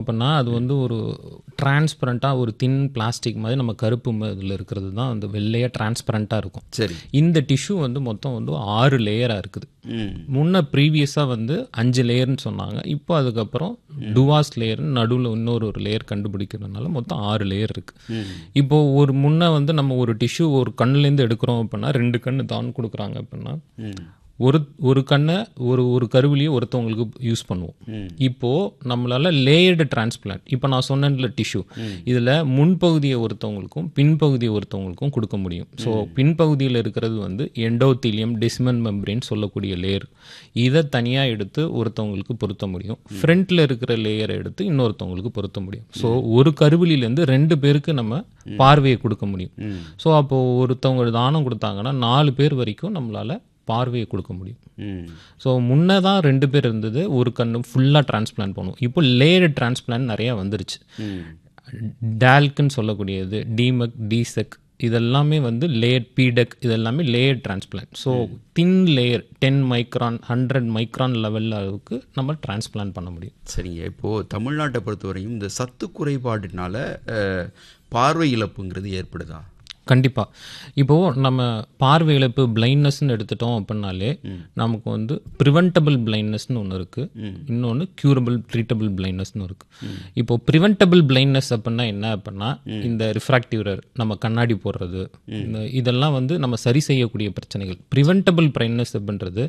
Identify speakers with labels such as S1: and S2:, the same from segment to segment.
S1: அப்படின்னா அது வந்து ஒரு டிரான்ஸ்பரண்ட்டாக ஒரு தின் பிளாஸ்டிக் மாதிரி நம்ம கருப்பு இதில் இருக்கிறது தான் வந்து வெள்ளையாக டிரான்ஸ்பரண்ட்டாக இருக்கும்
S2: சரி
S1: இந்த டிஷ்யூ வந்து மொத்தம் வந்து ஆறு லேயராக இருக்குது
S2: ம்
S1: முன்ன ப்ரீவியஸாக வந்து அஞ்சு லேயர்னு சொன்னாங்க இப்போ அதுக்கப்புறம் டுவாஸ் லேயர்னு நடுவில் இன்னொரு ஒரு லேயர் கண்டுபிடிக்கிறதுனால மொத்தம் ஆறு லேயர் இருக்குது இப்போ ஒரு முன்ன வந்து நம்ம ஒரு டிஷ்யூ ஒரு கண்ணுலேருந்து எடுக்கிறோம் அப்படின்னா ரெண்டு கண்ணு தான் கொடுக்குறாங்க அப்படின்னா
S2: ம்
S1: ஒரு ஒரு கண்ணை ஒரு ஒரு கருவிலேயே ஒருத்தவங்களுக்கு யூஸ் பண்ணுவோம் இப்போ நம்மளால லேயர்டு டிரான்ஸ்பிளான்ட் இப்போ நான் சொன்னேன்ல டிஷ்யூ இதில் முன்பகுதியை ஒருத்தவங்களுக்கும் பின்பகுதியை ஒருத்தவங்களுக்கும் கொடுக்க முடியும் ஸோ பின்பகுதியில் இருக்கிறது வந்து எண்டோத்தீலியம் டிஸ்மன் மெம்பரேன் சொல்லக்கூடிய லேயர் இதை தனியாக எடுத்து ஒருத்தவங்களுக்கு பொருத்த முடியும் ஃப்ரண்ட்டில் இருக்கிற லேயரை எடுத்து இன்னொருத்தவங்களுக்கு பொருத்த முடியும் ஸோ ஒரு கருவிலிலேருந்து ரெண்டு பேருக்கு நம்ம பார்வையை கொடுக்க முடியும் ஸோ அப்போது ஒருத்தவங்க தானம் கொடுத்தாங்கன்னா நாலு பேர் வரைக்கும் நம்மளால பார்வையை கொடுக்க முடியும்
S2: ம்
S1: ஸோ முன்னே தான் ரெண்டு பேர் இருந்தது ஒரு கண்ணு ஃபுல்லாக டிரான்ஸ்பிளான்ட் பண்ணுவோம் இப்போ லேயர்டு டிரான்ஸ்பிளான்ட் நிறையா வந்துருச்சு
S2: ம்
S1: டால்க்குன்னு சொல்லக்கூடியது டிமெக் டிசெக் இதெல்லாமே வந்து லேயர் பீடெக் இதெல்லாமே layer transplant so thin layer ten micron hundred micron level அளவுக்கு நம்ம டிரான்ஸ்பிளான்ட் பண்ண முடியும்
S2: சரிங்க இப்போது தமிழ்நாட்டை பொறுத்தவரையும் இந்த சத்து குறைபாடுனால அஹ், பார்வை இழப்புங்கிறது ஏற்படுதா
S1: கண்டிப்பாக இப்போது நம்ம பார்வை இழப்பு பிளைண்ட்னஸ்னு எடுத்துட்டோம் அப்படின்னாலே நமக்கு வந்து ப்ரிவென்டபிள் பிளைண்ட்னஸ்னு ஒன்று இருக்குது இன்னொன்று க்யூரபிள் ட்ரீட்டபிள் பிளைண்ட்னஸ்னு இருக்குது இப்போ ப்ரிவென்டபிள் பிளைண்ட்னஸ் அப்படின்னா என்ன அப்படின்னா இந்த ரிஃப்ராக்டிவ் நம்ம கண்ணாடி போடுறது இந்த இதெல்லாம் வந்து நம்ம சரி செய்யக்கூடிய பிரச்சனைகள் ப்ரிவென்டபிள் பிளைண்ட்னஸ் அப்படின்றது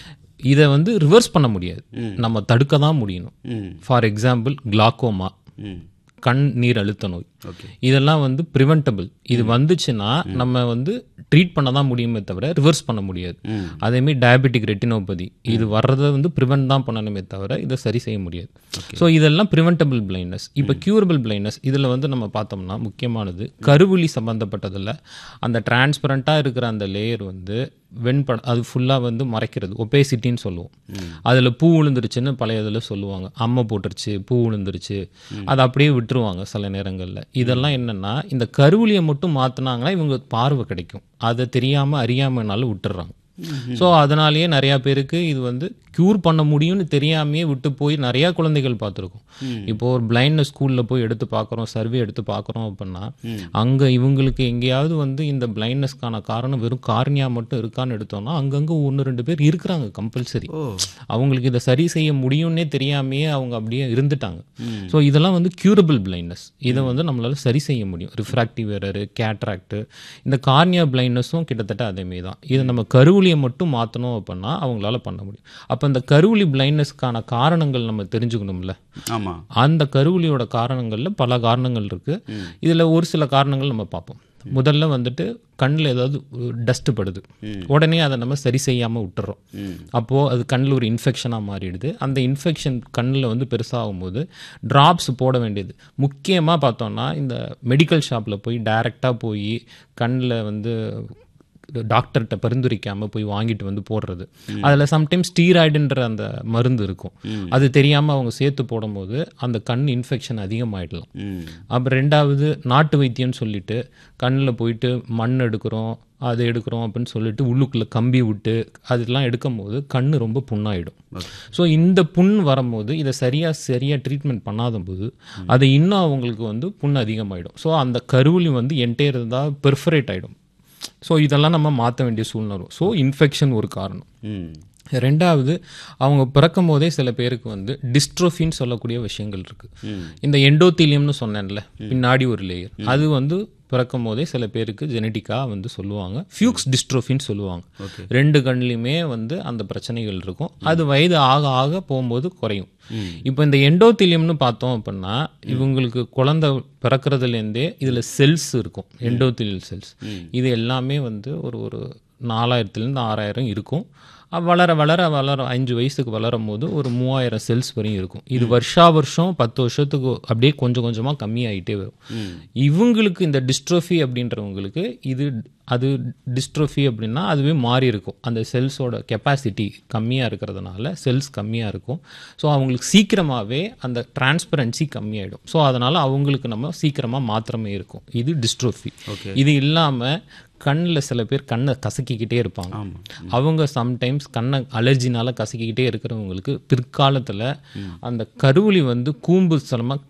S1: இதை வந்து ரிவர்ஸ் பண்ண முடியாது நம்ம தடுக்க தான் முடியணும்
S2: ம்
S1: ஃபார் எக்ஸாம்பிள் கிளாக்கோமா
S2: ம்
S1: கண் நீர் அழுத்த நோய்
S2: ஓகே
S1: இதெல்லாம் வந்து ப்ரிவென்டபிள் இது வந்துச்சுன்னா நம்ம வந்து ட்ரீட் பண்ண தான் முடியுமே தவிர ரிவர்ஸ் பண்ண முடியாது அதேமாரி டயபெட்டிக் ரெட்டினோபதி இது வர்றதை வந்து ப்ரிவென்ட் தான் பண்ணணுமே தவிர இதை சரி செய்ய முடியாது ஸோ இதெல்லாம் ப்ரிவென்டபிள் பிளைண்ட்னஸ் இப்போ க்யூரபிள் பிளைண்ட்னஸ் இதில் வந்து நம்ம பார்த்தோம்னா முக்கியமானது கருவிழி சம்மந்தப்பட்டதில் அந்த டிரான்ஸ்பரண்ட்டாக இருக்கிற அந்த லேயர் வந்து வெண்பட அது ஃபுல்லாக வந்து மறைக்கிறது ஒபேசிட்டின்னு சொல்லுவோம் அதில் பூ விழுந்துருச்சுன்னு பழைய இதில் சொல்லுவாங்க அம்மை போட்டுருச்சு பூ விழுந்துருச்சு அதை அப்படியே விட்டுருவாங்க சில நேரங்களில் இதெல்லாம் என்னென்னா இந்த கருவிலியை மட்டும் மாற்றினாங்கன்னா இவங்க பார்வை கிடைக்கும் அதை தெரியாமல் அறியாமனாலும் விட்டுறாங்க ஸோ அதனாலேயே நிறையா பேருக்கு இது வந்து க்யூர் பண்ண முடியும்னு தெரியாமையே விட்டு போய் நிறையா குழந்தைகள் பார்த்துருக்கோம் இப்போ ஒரு பிளைண்ட்னஸ் ஸ்கூலில் போய் எடுத்து பார்க்குறோம் சர்வே எடுத்து பார்க்குறோம் அப்படின்னா அங்கே இவங்களுக்கு எங்கேயாவது வந்து இந்த பிளைண்ட்னஸ்க்கான காரணம் வெறும் காரணியா மட்டும் இருக்கான்னு எடுத்தோம்னா அங்கங்கே ஒன்று ரெண்டு பேர் இருக்கிறாங்க கம்பல்சரி
S2: ஓ
S1: அவங்களுக்கு இதை சரி செய்ய முடியும்னே தெரியாமையே அவங்க அப்படியே இருந்துட்டாங்க ஸோ இதெல்லாம் வந்து க்யூரபிள் பிளைண்ட்னஸ் இதை வந்து நம்மளால சரி செய்ய முடியும் ரிஃப்ராக்டிவ் எரரு கேட்ராக்டு இந்த கார்னியா பிளைண்ட்னஸும் கிட்டத்தட்ட அதேமாரி தான் இதை நம்ம கருவிலியை மட்டும் மாற்றணும் அப்படின்னா அவங்களால பண்ண முடியும் அப்போ இந்த கருவிலி பிளைண்ட்னஸ்க்கான காரணங்கள் நம்ம தெரிஞ்சுக்கணும்ல
S2: ஆமாம்
S1: அந்த கருவிலியோட காரணங்களில் பல காரணங்கள் இருக்கு இதுல ஒரு சில காரணங்கள் நம்ம பார்ப்போம் முதல்ல வந்துட்டு கண்ணில் ஏதாவது டஸ்ட் படுது உடனே அதை நம்ம சரி செய்யாமல் விட்டுறோம் அப்போது அது கண்ணில் ஒரு இன்ஃபெக்ஷனாக மாறிடுது அந்த இன்ஃபெக்ஷன் கண்ணில் வந்து பெருசாகும் போது ட்ராப்ஸ் போட வேண்டியது முக்கியமாக பார்த்தோம்னா இந்த மெடிக்கல் ஷாப்பில் போய் டைரெக்டாக போய் கண்ணில் வந்து டாக்டர்கிட்ட பரிந்துரைக்காம போய் வாங்கிட்டு வந்து போடுறது அதில் சம்டைம்ஸ் ஸ்டீராய்டுன்ற அந்த மருந்து இருக்கும் அது தெரியாமல் அவங்க சேர்த்து போடும்போது அந்த கண் இன்ஃபெக்ஷன் அதிகமாயிடலாம்
S2: ம்
S1: அப்புறம் ரெண்டாவது நாட்டு வைத்தியம்னு சொல்லிட்டு கண்ணில் போயிட்டு மண் எடுக்கிறோம் அதை எடுக்கிறோம் அப்படின்னு சொல்லிட்டு உள்ளுக்குள்ளே கம்பி விட்டு அதெல்லாம் எடுக்கும் போது கண் ரொம்ப புண்ணாயிடும் ஸோ இந்த புண் வரும்போது இதை சரியாக சரியாக ட்ரீட்மெண்ட் பண்ணாத போது அது இன்னும் அவங்களுக்கு வந்து புண் அதிகமாயிடும் ஸோ அந்த கருவிலி வந்து என்டையர் இருந்தால் பெர்ஃபரேட் ஆகிடும் ஸோ இதெல்லாம் நம்ம மாற்ற வேண்டிய சூழ்நிலை வரும் ஸோ இன்ஃபெக்ஷன் ஒரு காரணம்
S2: ம்
S1: ரெண்டாவது அவங்க பிறக்கும் போதே சில பேருக்கு வந்து டிஸ்ட்ரோஃபின்னு சொல்லக்கூடிய விஷயங்கள் இருக்கு இந்த எண்டோத்தீலியம்னு சொன்னேன்ல பின்னாடி ஒரு லேயர் அது வந்து பிறக்கும் போதே சில பேருக்கு ஜெனட்டிக்காக வந்து சொல்லுவாங்க ஃபியூக்ஸ் டிஸ்ட்ரோஃபின்னு சொல்லுவாங்க ரெண்டு கண்ணுலையுமே வந்து அந்த பிரச்சனைகள் இருக்கும் அது வயது ஆக ஆக போகும்போது குறையும் இப்போ இந்த எண்டோத்தீலியம்னு பார்த்தோம் அப்படின்னா இவங்களுக்கு குழந்தை பிறக்கிறதுலேருந்தே இதில் செல்ஸ் இருக்கும் எண்டோத்தீலியல் செல்ஸ் இது எல்லாமே வந்து ஒரு ஒரு நாலாயிரத்துலேருந்து ஆறாயிரம் இருக்கும் அஹ் வளர வளர வளர அஞ்சு வயசுக்கு வளரும் போது ஒரு மூவாயிரம் செல்ஸ் வரையும் இருக்கும் இது வருஷா வருஷம் பத்து வருஷத்துக்கு அப்படியே கொஞ்சம் கொஞ்சமாக கம்மியாயிட்டே வரும் இவங்களுக்கு இந்த டிஸ்ட்ரோஃபி அப்படின்றவங்களுக்கு இது அது டிஸ்ட்ரோஃபி அப்படின்னா அதுவே மாறி இருக்கும் அந்த செல்ஸோட கெப்பாசிட்டி கம்மியாக இருக்கிறதுனால செல்ஸ் கம்மியாக இருக்கும் ஸோ அவங்களுக்கு சீக்கிரமாகவே அந்த டிரான்ஸ்பரன்சி கம்மியாயிடும் ஸோ அதனால் அவங்களுக்கு நம்ம சீக்கிரமாக மாத்திரமே இருக்கும் இது டிஸ்ட்ரோஃபி இது இல்லாமல் கண்ணில் சில பேர் கண்ணை கசக்கிக்கிட்டே இருப்பாங்க அவங்க சம்டைம்ஸ் கண்ணை அலர்ஜினால கசக்கிக்கிட்டே இருக்கிறவங்களுக்கு பிற்காலத்தில் அந்த கருவிழி வந்து கூம்பு சலமாக